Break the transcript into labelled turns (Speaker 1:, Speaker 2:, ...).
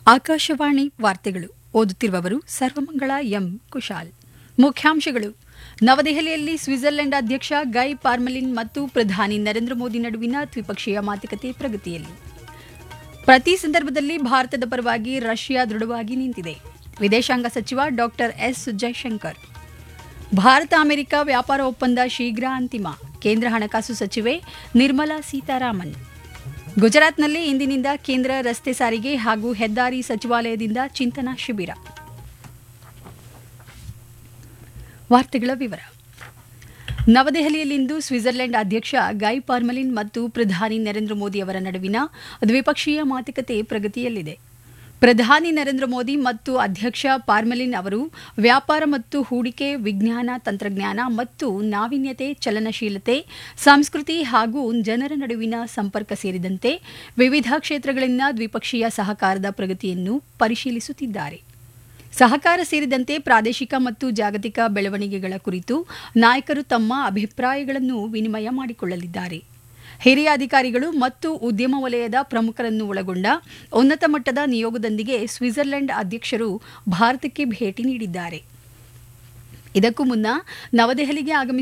Speaker 1: ಆಕಾಶವಾಣಿ ವಾರ್ತೆಗಳು ಓದುತ್ತಿರುವವರು ಸರ್ವಮಂಗಳ ಎಂ ಕುಶಾಲ್ ಮುಖ್ಯಾಂಶಗಳು ನವದೆಹಲಿಯಲ್ಲಿ ಸ್ವಿಟ್ಜರ್ಲೆಂಡ್ ಅಧ್ಯಕ್ಷ ಗೈ ಪಾರ್ಮಲಿನ್ ಮತ್ತು ಪ್ರಧಾನಿ ನರೇಂದ್ರ ಮೋದಿ ನಡುವಿನ ದ್ವಿಪಕ್ಷೀಯ ಮಾತುಕತೆ ಪ್ರಗತಿಯಲ್ಲಿ ಪ್ರತಿ ಸಂದರ್ಭದಲ್ಲಿ ಭಾರತದ ಪರವಾಗಿ ರಷ್ಯಾ ದೃಢವಾಗಿ ನಿಂತಿದೆ ವಿದೇಶಾಂಗ ಸಚಿವ doctor S Jaishankar Bharat America ವ್ಯಾಪಾರ ಒಪ್ಪಂದ ಶೀಘ್ರ ಅಂತಿಮ ಕೇಂದ್ರ ಹಣಕಾಸು ಸಚಿವೆ ನಿರ್ಮಲಾ ಸೀತಾರಾಮನ್ ಗುಜರಾತ್ನಲ್ಲಿ ಇಂದಿನಿಂದ ಕೇಂದ್ರ ರಸ್ತೆ ಸಾರಿಗೆ ಹಾಗೂ ಹೆದ್ದಾರಿ ಸಚಿವಾಲಯದಿಂದ ಚಿಂತನಾ ಶಿಬಿರ ವಾರ್ತೆಗಳ ವಿವರ ನವದೆಹಲಿಯಲ್ಲಿಂದು ಸ್ವಿಟ್ಜರ್ಲೆಂಡ್ ಅಧ್ಯಕ್ಷ ಗೈ ಪಾರ್ಮಲಿನ್ ಮತ್ತು ಪ್ರಧಾನಿ ನರೇಂದ್ರ ಮೋದಿ ಅವರ ನಡುವಿನ ದ್ವಿಪಕ್ಷೀಯ ಮಾತುಕತೆ ಪ್ರಗತಿಯಲ್ಲಿದೆ ಪ್ರಧಾನಿ ನರೇಂದ್ರ ಮೋದಿ ಮತ್ತು ಅಧ್ಯಕ್ಷ ಪಾರ್ಮಲಿನ್ ಅವರು ವ್ಯಾಪಾರ ಮತ್ತು ಹೂಡಿಕೆ ವಿಜ್ಞಾನ ತಂತ್ರಜ್ಞಾನ ಮತ್ತು ನಾವೀನ್ಯತೆ ಚಲನಶೀಲತೆ ಸಂಸ್ಕೃತಿ ಹಾಗೂ ಜನರ ನಡುವಿನ ಸಂಪರ್ಕ ಸೇರಿದಂತೆ ವಿವಿಧ ಕ್ಷೇತ್ರಗಳಲ್ಲಿನ ದ್ವಿಪಕ್ಷೀಯ ಸಹಕಾರದ ಪ್ರಗತಿಯನ್ನು ಪರಿಶೀಲಿಸುತ್ತಿದ್ದಾರೆ ಸಹಕಾರ ಸೇರಿದಂತೆ ಪ್ರಾದೇಶಿಕ ಮತ್ತು ಜಾಗತಿಕ ಬೆಳವಣಿಗೆಗಳ ಕುರಿತು ನಾಯಕರು ತಮ್ಮ ಅಭಿಪ್ರಾಯಗಳನ್ನು ವಿನಿಮಯ ಮಾಡಿಕೊಳ್ಳಲಿದ್ದಾರೆ ಹಿರಿಯ ಅಧಿಕಾರಿಗಳು ಮತ್ತು ಉದ್ಯಮ ವಲಯದ ಪ್ರಮುಖರನ್ನು ಒಳಗೊಂಡ ಉನ್ನತ ಮಟ್ಟದ ನಿಯೋಗದೊಂದಿಗೆ ಸ್ವಿಟ್ಜರ್ಲೆಂಡ್ ಅಧ್ಯಕ್ಷರು ಭಾರತಕ್ಕೆ ಭೇಟಿ ನೀಡಿದ್ದಾರೆ ಇದಕ್ಕೂ ಮುನ್ನ ನವದೆಹಲಿಗೆ ಆಗಮಿಸಿದ